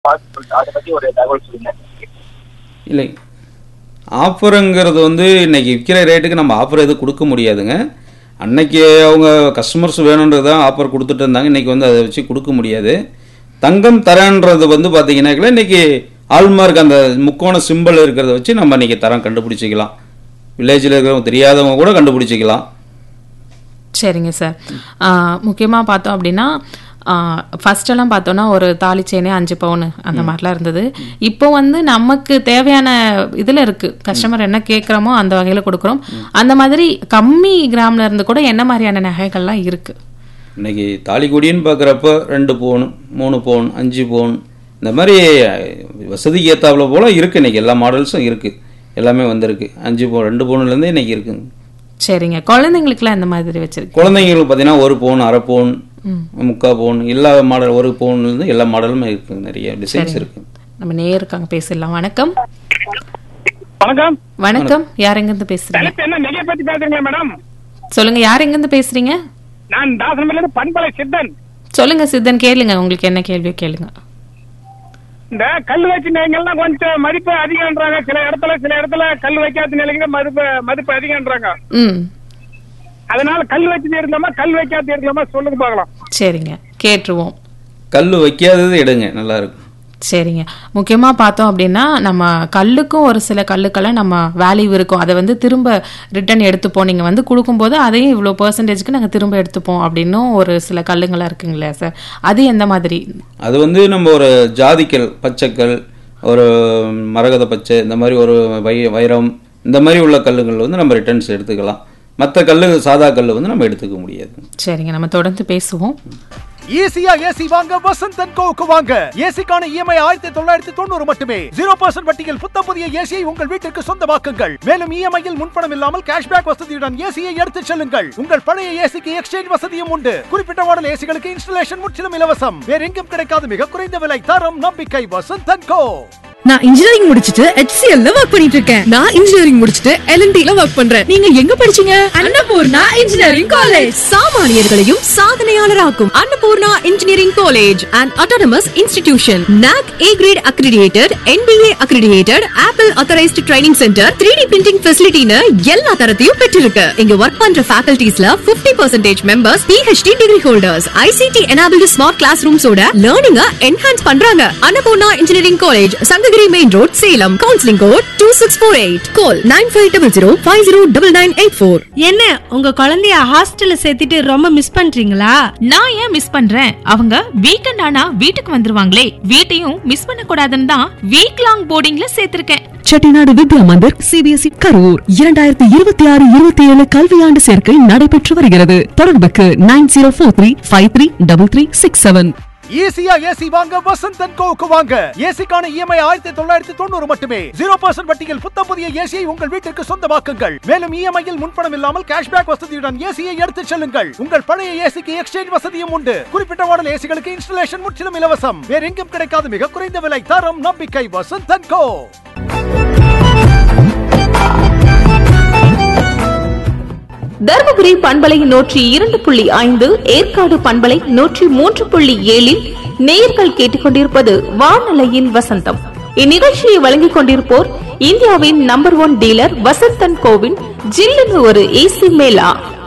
பார்த்து சொல்லிட்டு அதை பத்தி ஒரு தகவல் சொல்லுங்க இல்லை ஆஃபருங்கிறது வந்து இன்னைக்கு விற்கிற ரேட்டுக்கு நம்ம ஆஃபர் எதுவும் கொடுக்க முடியாதுங்க அன்னைக்கு அவங்க கஸ்டமர்ஸ் வேணுன்றது தான் ஆஃபர் கொடுத்துட்டு இருந்தாங்க இன்னைக்கு வந்து அதை வச்சு கொடுக்க முடியாது தங்கம் தரன்றது வந்து பார்த்தீங்கன்னாக்கா இன்னைக்கு ஆல்மார்க் அந்த முக்கோண சிம்பிள் இருக்கிறத வச்சு நம்ம இன்னைக்கு தரம் கண்டுபிடிச்சிக்கலாம் வில்லேஜில் இருக்கிறவங்க தெரியாதவங்க கூட கண்டுபிடிச்சிக்கலாம் சரிங்க சார் முக்கியமாக பார்த்தோம் அப்படின்னா ஃபர்ஸ்ட் எல்லாம் பார்த்தோம்னா ஒரு தாலி செயினே அஞ்சு பவுன் அந்த மாதிரிலாம் இருந்தது இப்போ வந்து நமக்கு தேவையான இதில் இருக்கு கஸ்டமர் என்ன கேட்குறோமோ அந்த வகையில் கொடுக்குறோம் அந்த மாதிரி கம்மி கிராம்ல இருந்து கூட என்ன மாதிரியான நகைகள்லாம் இருக்கு இன்னைக்கு தாலிக்குடின்னு பார்க்குறப்ப ரெண்டு பவுன் மூணு பவுன் அஞ்சு பவுன் இந்த மாதிரி வசதிக்கு ஏற்றாப்புல போல் இருக்குது இன்னைக்கு எல்லா மாடல்ஸும் இருக்குது எல்லாமே வந்திருக்கு அஞ்சு பவுன் ரெண்டு பவுன்லேருந்தே இன்னைக்கு இருக்குங்க சரிங்க குழந்தைங்களுக்குலாம் இந்த மாதிரி வச்சிருக்கு குழந்தைங்களுக்கு பார்த்தீங்கன்னா ஒரு பவுன் அரை பவுன் முக்கால் பவுன் எல்லா மாடல் ஒரு பவுன்லேருந்து எல்லா மாடலுமே இருக்குங்க நிறைய டிசைன்ஸ் இருக்குது நம்ம நேருக்காங்க பேசிடலாம் வணக்கம் வணக்கம் வணக்கம் யார் எங்கேருந்து பேசுறீங்க தலைப்பு என்ன நெகையை பத்தி பேசுறீங்களா மேடம் சொல்லுங்க யார் எங்கேருந்து பேசுறீங்க நான் தாசனமில இருந்து பண்பலை சித்தன் சொல்லுங்க சித்தன் கேளுங்க உங்களுக்கு என்ன கேள்வியோ கேளுங்க இந்த கல் வச்சு நிலைகள்லாம் கொஞ்சம் மதிப்பு அதிகம்ன்றாங்க சில இடத்துல சில இடத்துல கல் வைக்காத நிலைங்க மதிப்பு மதிப்பு அதிகம்ன்றாங்க ம் அதனால கல் வச்சு இருக்கலாமா கல் வைக்காத இருக்கலாமா சொல்லுங்க பார்க்கலாம் சரிங்க கேட்டுருவோம் கல் வைக்காதது எடுங்க நல்லா இருக்கும் சரிங்க முக்கியமாக பார்த்தோம் அப்படின்னா நம்ம கல்லுக்கும் ஒரு சில கல்லுக்கெல்லாம் நம்ம வேல்யூ இருக்கும் அதை வந்து திரும்ப ரிட்டர்ன் எடுத்துப்போம் நீங்கள் வந்து கொடுக்கும்போது அதையும் இவ்வளோ பர்சன்டேஜ்க்கு நாங்கள் திரும்ப எடுத்துப்போம் அப்படின்னும் ஒரு சில கல்லுங்களாம் இருக்குங்களே சார் அது எந்த மாதிரி அது வந்து நம்ம ஒரு ஜாதிக்கல் பச்சைக்கல் ஒரு மரகத பச்சை இந்த மாதிரி ஒரு வை வைரம் இந்த மாதிரி உள்ள கல்லுகள் வந்து நம்ம ரிட்டர்ன்ஸ் எடுத்துக்கலாம் மற்ற கல் சாதா கல் வந்து நம்ம எடுத்துக்க முடியாது சரிங்க நம்ம தொடர்ந்து பேசுவோம் ஈஸியா ஏசி வாங்க வசந்த் அண்ட் கோவுக்கு வாங்க ஏசிக்கான இஎம்ஐ ஆயிரத்தி தொள்ளாயிரத்தி தொண்ணூறு மட்டுமே ஜீரோ பர்சன்ட் வட்டியில் புத்த புதிய ஏசியை உங்கள் வீட்டிற்கு சொந்தமாக்குங்கள் மேலும் இஎம்ஐயில் முன்பணம் இல்லாமல் கேஷ்பேக் வசதியுடன் ஏசியை எடுத்துச் செல்லுங்கள் உங்கள் பழைய ஏசிக்கு எக்ஸ்சேஞ்ச் வசதியும் உண்டு குறிப்பிட்ட மாடல் ஏசிகளுக்கு இன்ஸ்டலேஷன் முற்றிலும் இலவசம் வேற எங்கும் கிடைக்காத மிக குறைந்த விலை தரம் நம்பிக்கை வசந்த் அண்ட் கோ நான் இன்ஜினியரிங் முடிச்சிட்டு HCL ஒர்க் பண்ணிட்டு இருக்கேன் நான் இன்ஜினியரிங் முடிச்சிட்டு LNT ல ஒர்க் பண்றேன் நீங்க எங்க படிச்சீங்க அன்னபூர்ணா இன்ஜினியரிங் காலேஜ் சாமானியர்களையும் சாதனையாளராக்கும் Annapoorna engineering college and autonomous institution NAC A grade accredited NBA accredited Apple authorized training center 3D printing ஃபெசிலிட்டின்னு எல்லா தரத்தையும் பெற்றிருக்கு இங்க ஒர்க் பண்ற ஃபேக்கல்டிஸ்ல 50% percentage members PhD degree holders ICT enabled smart class ரூம்ஸோட லேர்னிங்க என்ஹான்ஸ் பண்றாங்க Annapoorna engineering college Sankagiri main road Salem counselling code two six four eight call nine five double zero five zero double nine eight four என்ன உங்க குழந்தைய ஹாஸ்டல்ல சேர்த்துட்டு ரொம்ப miss பண்றீங்களா நான் ஏன் மிஸ் பண்றேன் அவங்க வீக்கெண்ட் ஆனா வீட்டுக்கு வந்துருவாங்களே வீட்டையும் மிஸ் பண்ண கூடாதுன்னு தான் வீக் லாங் போர்டிங்ல சேர்த்திருக்கேன் செட்டிநாடு வித்யா மந்திர் சிபிஎஸ்இ கரூர் இரண்டாயிரத்தி இருபத்தி ஆறு இருபத்தி ஏழு கல்வியாண்டு சேர்க்கை நடைபெற்று வருகிறது தொடர்புக்கு nine zero four three five three double three six seven ஈஸியா ஏசி வாங்க வசந்த் அண்ட் கோவுக்கு வாங்க ஏசிக்கான இஎம்ஐ ஆயிரத்தி தொள்ளாயிரத்தி தொண்ணூறு மட்டுமே ஜீரோ பர்சன்ட் வட்டியில் புத்த புதிய ஏசியை உங்கள் வீட்டிற்கு சொந்தமாக்குங்கள் மேலும் இஎம்ஐயில் முன்பணம் இல்லாமல் கேஷ்பேக் வசதியுடன் ஏசியை எடுத்துச் செல்லுங்கள் உங்கள் பழைய ஏசிக்கு எக்ஸ்சேஞ்ச் வசதியும் உண்டு குறிப்பிட்ட மாடல் ஏசிகளுக்கு இன்ஸ்டலேஷன் முற்றிலும் இலவசம் வேற எங்கும் கிடைக்காத மிக குறைந்த விலை தரம் நம்பிக்கை வசந்த் அண்ட் கோ தருமபுரி பண்பலை நூற்றி இரண்டு புள்ளி ஐந்து ஏற்காடு பண்பலை நூற்றி மூன்று புள்ளி ஏழில் நேயர்கள் கேட்டுக்கொண்டிருப்பது வானலையின் வசந்தம் இந்நிகழ்ச்சியை வழங்கிக் கொண்டிருப்போர் இந்தியாவின் நம்பர் ஒன் டீலர் வசந்தன் கோவின் ஜில்லுன்னு ஒரு ஏசி மேலா